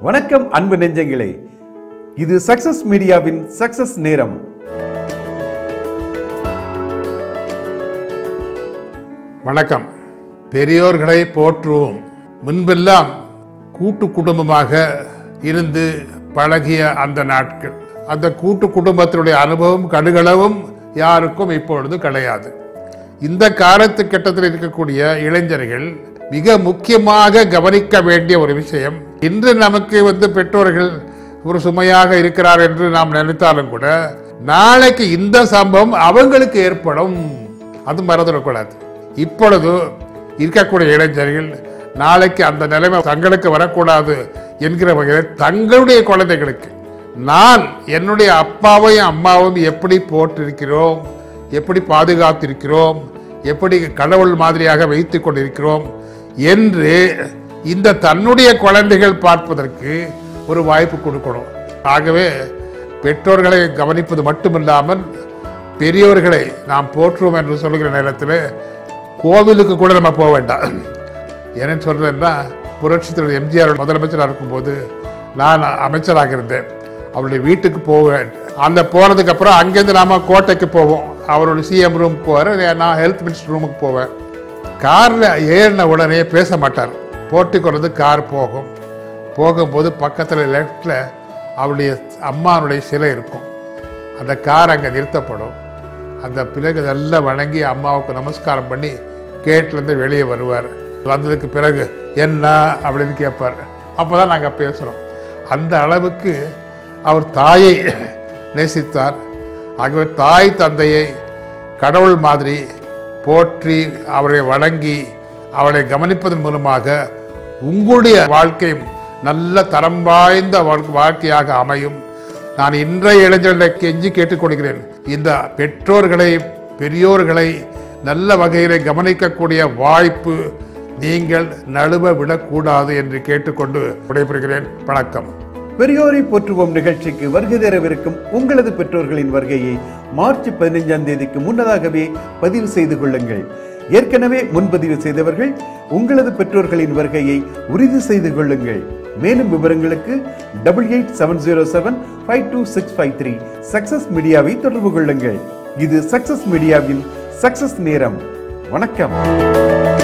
வணக்கம் அன்பு நெஞ்சங்களே இது சக்சஸ் மீடியாவின் சக்சஸ் நேரம் வணக்கம் பெரியோர்களை போற்றுவோம் முன்பெல்லாம் கூட்டு குடும்பமாக இருந்து பழகிய அந்த நாட்கள் அந்த கூட்டு குடும்பத்தினுடைய அனுபவம் கடுகளவும் யாருக்கும் இப்பொழுது கிடையாது இந்த காலத்துக்கட்டத்தில் இருக்கக்கூடிய இளைஞர்கள் மிக முக்கியமாக கவனிக்க வேண்டிய ஒரு விஷயம் இன்று நமக்கு வந்து பெற்றோர்கள் ஒரு சுமையாக இருக்கிறார் என்று நாம் நினைத்தாலும் கூட நாளைக்கு இந்த சம்பவம் அவங்களுக்கு ஏற்படும் அது மறந்துடக்கூடாது இப்பொழுது இருக்கக்கூடிய இளைஞர்கள் நாளைக்கு அந்த நிலைமை தங்களுக்கு வரக்கூடாது என்கிற வகையில் தங்களுடைய குழந்தைகளுக்கு நான் என்னுடைய அப்பாவையும் அம்மாவையும் எப்படி போற்றிருக்கிறோம் எப்படி பாதுகாத்திருக்கிறோம் எப்படி கடவுள் மாதிரியாக வைத்துக் கொண்டிருக்கிறோம் என்று இந்த தன்னுடைய குழந்தைகள் பார்ப்பதற்கு ஒரு வாய்ப்பு கொடுக்கணும் ஆகவே பெற்றோர்களை கவனிப்பது மட்டுமில்லாமல் பெரியோர்களை நாம் போற்றுவோம் என்று சொல்லுகிற நேரத்தில் கோவிலுக்கு கூட நம்ம போக வேண்டாம் என்ன சொல்றேன்னா புரட்சி தலைவர் எம்ஜிஆர் முதலமைச்சராக இருக்கும்போது நான் அமைச்சராக இருந்தேன் அவருடைய வீட்டுக்கு போவேன் அந்த போனதுக்கு அப்புறம் அங்கேருந்து நாம கோட்டைக்கு போவோம் அவரோட சிஎம் ரூம் போவார் நான் ஹெல்த் மினிஸ்டர் ரூமுக்கு போவேன் காரில் ஏறின உடனே பேச மாட்டார் போட்டிக்கு கார் போகும் போகும்போது பக்கத்தில் லெஃப்டில் அவருடைய அம்மானுடைய சிலை இருக்கும் அந்த கார் அங்கே நிறுத்தப்படும் அந்த பிறகு நல்லா வணங்கி அம்மாவுக்கு நமஸ்காரம் பண்ணி கேட்லேருந்து வெளியே வருவார் வந்ததுக்கு பிறகு என்ன அப்படின்னு கேட்பார் அப்போ தான் நாங்கள் பேசுகிறோம் அந்த அளவுக்கு அவர் தாயை நேசித்தார் ஆகவே தாய் தந்தையை கடவுள் மாதிரி போற்றி அவரை வணங்கி அவரை கவனிப்பதன் மூலமாக உங்களுடைய வாழ்க்கை நல்ல தரம் வாய்ந்த வாழ்- வாழ்க்கையாக அமையும் நான் இன்றைய இளைஞர்களை கெஞ்சி கேட்டுக்கொள்கிறேன் இந்த பெற்றோர்களை பெரியோர்களை நல்ல வகையிலே கவனிக்கக்கூடிய வாய்ப்பு நீங்கள் நழுவ விடக்கூடாது என்று கேட்டுக்கொண்டு விடைபெறுகிறேன் வணக்கம் பெரியோரை போற்றுவோம் நிகழ்ச்சிக்கு வருகை தரவிருக்கும் உங்களது பெற்றோர்களின் வருகையை மார்ச் பதினைஞ்சாம் தேதிக்கு முன்னதாகவே பதிவு செய்து கொள்ளுங்கள் ஏற்கனவே முன்பதிவு செய்தவர்கள் உங்களது பெற்றோர்களின் வருகையை உறுதி செய்து கொள்ளுங்கள் மேலும் விவரங்களுக்கு double eight seven zero seven five two six five three success மீடியாவை தொடர்பு கொள்ளுங்கள் இது சக்சஸ் மீடியாவின் சக்சஸ் நேரம் வணக்கம்